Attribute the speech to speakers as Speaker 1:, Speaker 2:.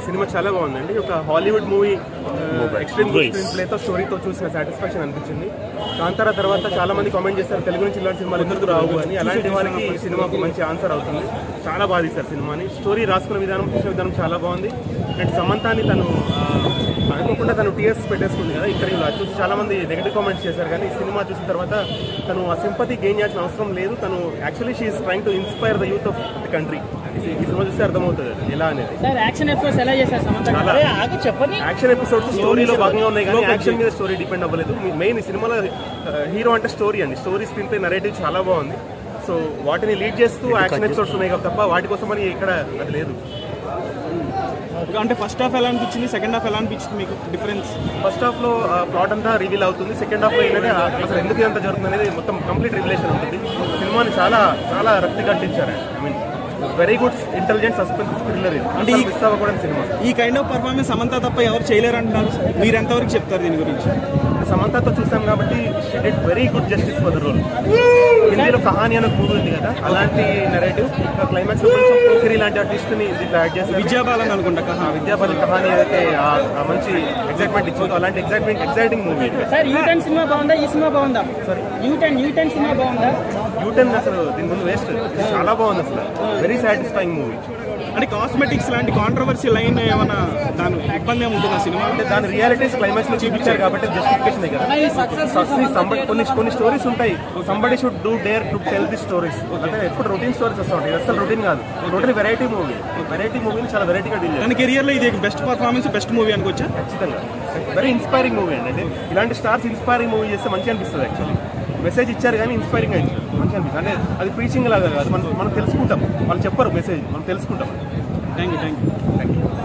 Speaker 1: Cinema చాలా బాగుందండి ఒక హాలీవుడ్ మూవీ ఎక్స్ట్రీమ్ స్క్రీన్ ప్లేతో స్టోరీతో చూసిన సాటిస్ఫాక్షన్ అనిపించింది కాంతారా తర్వాత చాలా మంది కామెంట్ చేస్తారు తెలుగు నుంచి ఇలాంటి సినిమాలు ఎందుకు రావు అని అలాంటి వాళ్ళకి ఈ సినిమాకు మంచి ఆన్సర్ అవుతుంది చాలా బాగా తీస్తారు సినిమాని స్టోరీ రాసుకున్న విధానం తీసిన విధానం చాలా బాగుంది అండ్ సమంతాని తను ఆ, అనుకోకుండా తను టీఎస్ పెట్టేసుకుంది కదా ఇక్కడ ఇలా చూసి చాలా మంది నెగిటివ్ కామెంట్స్ చేశారు కానీ ఈ సినిమా చూసిన తర్వాత తను ఆ సింపతి గెయిన్ చేయాల్సిన అవసరం లేదు తను actually she's trying to inspire the youth of the country ఈ సినిమా చూస్తే అర్థమవుతుంది అది ఎలా అనేది
Speaker 2: సార్ యాక్షన్ ఎపిసోడ్స్ ఎలా చేశారు సమంత గారు?
Speaker 1: చాలా
Speaker 2: ఆగు చెప్పని
Speaker 1: యాక్షన్ ఎపిసోడ్స్ స్టోరీలో భాగంగా ఉన్నాయి కానీ యాక్షన్ మీద స్టోరీ డిపెండ్ అవ్వలేదు మెయిన్ ఈ సినిమాలో హీరో అంటే స్టోరీ అండి స్టోరీ స్క్రీన్ పై నరేటివ్ చాలా బాగుంది సో వాటిని లీడ్ చేస్తూ యాక్షన్ ఎపిసోడ్స్ ఉన్నాయి కాబట్టి తప్ప వాటి కోసం అని ఇక్కడ అది లేదు
Speaker 3: అంటే ఫస్ట్ హాఫ్ ఎలా అనిపించింది సెకండ్ హాఫ్ ఎలా అనిపించింది మీకు డిఫరెన్స్
Speaker 1: ఫస్ట్ హాఫ్ లో ప్లాట్ అంతా రివీల్ అవుతుంది సెకండ్ హాఫ్ లో ఏంటంటే ఆ, అసలు ఎందుకు ఇదంతా జరుగుతుంది అనేది మొత్తం కంప్లీట్ రివిలేషన్ ఉంటుంది సినిమాని చాలా చాలా రక్తి కట్టించారు I mean very good intelligent suspense thriller ఇది
Speaker 3: అంటే ఈ-
Speaker 1: మిస్ అవ్వకూడదు సినిమా
Speaker 3: ఈ కైండ్ ఆఫ్ పర్ఫార్మెన్స్ సమంత తప్ప ఎవరు చేయలేరు అంటున్నారు మీరు ఎంతవరకు చెప్తారు దీని గురించి
Speaker 1: సమంతతో చూసాం కాబట్టి she did very good justice for the role హిందీలో కహాని అనే మూవీ ఉంది కదా అలాంటి నెరేటివ్ క్లైమాక్స్ కొంచెం పోకిరి లాంటి ట్విస్ట్ ని దీంట్లో యాడ్ చేసి
Speaker 3: విద్యాబాలన్ అనుకుంటా కహా
Speaker 1: విద్యాపతి కహాని ఏదైతే ఆ- ఆ మంచి ఎగ్జైట్మెంట్ ఇచ్చిందో అలాంటి excitement exciting movie
Speaker 2: sir U Turn సినిమా బాగుందా ఈ సినిమా బాగుందా యూ టెన్ యూ టెన్ సినిమా బాగుందా
Speaker 1: యూటెన్ అసలు దీని ముందు వేస్ట్ చాలా బాగుంది అసలు వెరీ సాటిస్ఫైయింగ్ మూవీ
Speaker 3: అంటే కాస్మెటిక్స్ లాంటి కాంట్రవర్సీ లైన్ ఏమైనా దాని ఇబ్బంది ఏమి ఉంటుంది ఆ సినిమా
Speaker 1: అంటే దాని రియాలిటీస్ క్లైమాక్స్ లో చూపించారు కాబట్టి జస్టిఫికేషన్ కదా Success, somebody- కొన్ని కొన్ని స్టోరీస్ ఉంటాయి somebody should do dare to tell the stories అంటే ఎప్పుడు రొటీన్ స్టోరీస్ వస్తూ ఉంటాయి ఇది అసలు రొటీన్ కాదు టోటల్ వెరైటీ మూవీ వెరైటీ మూవీని చాలా వెరైటీగా డీల్ చేస్తారు
Speaker 3: తన కెరియర్ లో ఇది బెస్ట్ పర్ఫార్మెన్స్ బెస్ట్ మూవీ అనుకోవచ్చా
Speaker 1: ఖచ్చితంగా వెరీ ఇన్స్పైరింగ్ మూవీ అండి అంటే ఇలాంటి స్టార్స్ ఇన్స్పైరింగ్ మూవీ చేస్తే మంచిగా అనిపిస్తుంది యాక్చువల్లీ మెసేజ్ ఇచ్చారు కానీ ఇన్స్పైరింగ్ గా ఇచ్చారు మంచిగా అనిపిస్తుంది అంటే అది ప్రీచింగ్ లాగా కాదు మనం మనం తెలుసుకుంటాం వాళ్ళు చెప్పరు మెసేజ్ మనం తెలుసుకుంటాం
Speaker 3: thank you thank you
Speaker 1: thank you